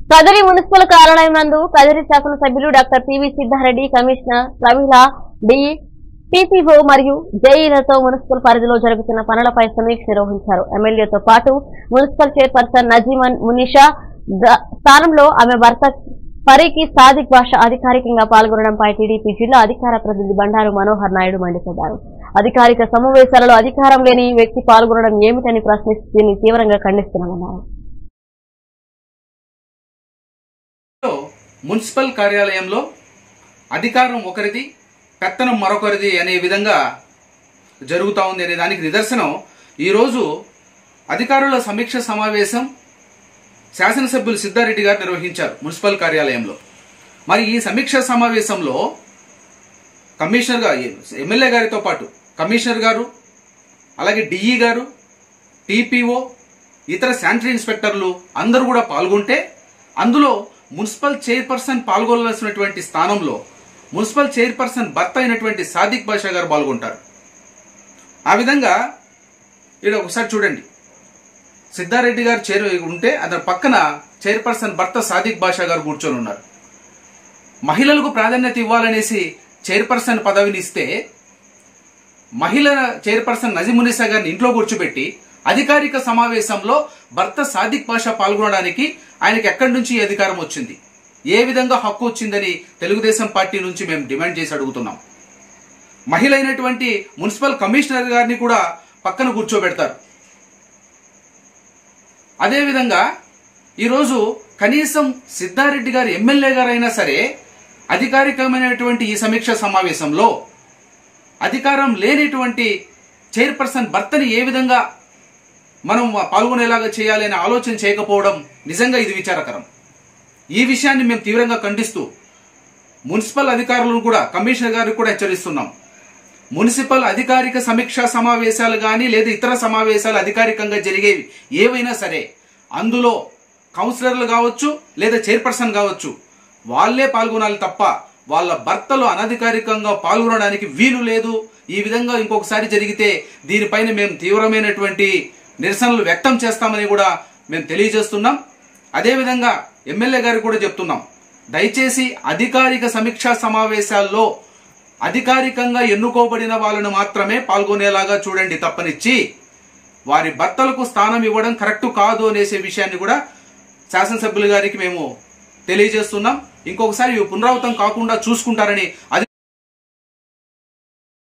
Kadiri municipal కార్యాలయం నందు కదిరి శాసనసభ్యులు doctor PV Siddha Reddy commissioner Pramila D TPO మరియు జేఈలతో మున్సిపల్ పరిధిలో జరుగుతున్న పనులపై సమీక్ష నిర్వహించారు ఎమ్మెల్యేతో పాటు మున్సిపల్ చైర్పర్సన్ నజీమన్ మునిషా ద- స్థానంలో ఆమె భర్త ఫరీకి సాదిక్ భాష అధికారికంగా పాల్గొనడంపై టీడీపీ జిల్లా అధికార ప్రతినిధి బండారు మనోహర్ నాయుడు మండిపడ్డారు అధికారిక సమావేశాలలో అధికారం లేని వ్యక్తి పాల్గొనడం ఏమిటని ప్రశ్నిస్తూ దీన్ని తీవ్రంగా ఖండిస్తున్నామన్నారు లో మున్సిపల్ కార్యాలయంలో అధికారం ఒకరిది పెత్తనం మరొకరిది అనే విధంగా జరుగుతూ ఉంది అనే దానికి నిదర్శనం ఈరోజు అధికారుల సమీక్ష సమావేశం శాసనసభ్యులు సిద్ధారెడ్డి గారు నిర్వహించారు మున్సిపల్ కార్యాలయంలో మరి ఈ సమీక్ష సమావేశంలో కమిషనర్ గారు ఎమ్మెల్యే గారితో పాటు కమిషనర్ గారు అలాగే డిఈ గారు టీపీఓ ఇతర శానిటరీ ఇన్స్పెక్టర్లు అందరూ కూడా పాల్గొంటే అందులో మున్సిపల్ చైర్పర్సన్ పాల్గొనవలసినటువంటి స్థానంలో మున్సిపల్ చైర్పర్సన్ భర్త అయినటువంటి సాదిక్ బాషా గారు పాల్గొంటారు ఆ విధంగా ఇక్కడ ఒకసారి చూడండి సిద్ధారెడ్డి గారు చైర్ ఉంటే అతని పక్కన చైర్పర్సన్ భర్త సాదిక్ బాషా గారు కూర్చొని ఉన్నారు మహిళలకు ప్రాధాన్యత ఇవ్వాలనేసి చైర్పర్సన్ పదవిని ఇస్తే మహిళ చైర్పర్సన్ నజీమునిసా గారిని ఇంట్లో కూర్చోబెట్టి అధికారిక సమావేశంలో భర్త సాదిక్ పాషా పాల్గొనడానికి ఆయనకి ఎక్కడి నుంచి ఈ అధికారం వచ్చింది ఏ విధంగా హక్కు వచ్చిందని తెలుగుదేశం పార్టీ నుంచి మేము డిమాండ్ చేసి అడుగుతున్నాం మహిళ అయినటువంటి మున్సిపల్ కమిషనర్ గారిని కూడా పక్కన కూర్చోబెడతారు అదేవిధంగా ఈరోజు కనీసం సిద్ధారెడ్డి గారు ఎమ్మెల్యే గారైనా సరే అధికారికమైనటువంటి ఈ సమీక్ష సమావేశంలో అధికారం లేనిటువంటి చైర్పర్సన్ భర్తని ఏ విధంగా మనం పాల్గొనేలాగా చేయాలి అనే ఆలోచన చేయకపోవడం నిజంగా ఇది విచారకరం ఈ విషయాన్ని మేము తీవ్రంగా ఖండిస్తూ మున్సిపల్ అధికారులను కూడా కమిషనర్ గారికి కూడా హెచ్చరిస్తున్నాం మున్సిపల్ అధికారిక సమీక్షా సమావేశాలు కానీ లేదా ఇతర సమావేశాలు అధికారికంగా జరిగేవి ఏవైనా సరే అందులో కౌన్సిలర్లు కావచ్చు లేదా చైర్పర్సన్ కావచ్చు వాళ్ళే పాల్గొనాలి తప్ప వాళ్ళ భర్తలు అనధికారికంగా పాల్గొనడానికి వీలు లేదు ఈ విధంగా ఇంకొకసారి జరిగితే దీనిపైన మేము తీవ్రమైనటువంటి నిరసనలు వ్యక్తం చేస్తామని కూడా మేము తెలియజేస్తున్నాం అదేవిధంగా ఎమ్మెల్యే గారికి కూడా చెప్తున్నాం దయచేసి అధికారిక సమీక్షా సమావేశాల్లో అధికారికంగా ఎన్నుకోబడిన వాళ్ళను మాత్రమే పాల్గొనేలాగా చూడండి తప్పనిచ్చి వారి భర్తలకు స్థానం ఇవ్వడం కరెక్ట్ కాదు అనేసే విషయాన్ని కూడా శాసనసభ్యుల గారికి మేము తెలియజేస్తున్నాం ఇంకొకసారి ఇవి పునరావృతం కాకుండా చూసుకుంటారని అది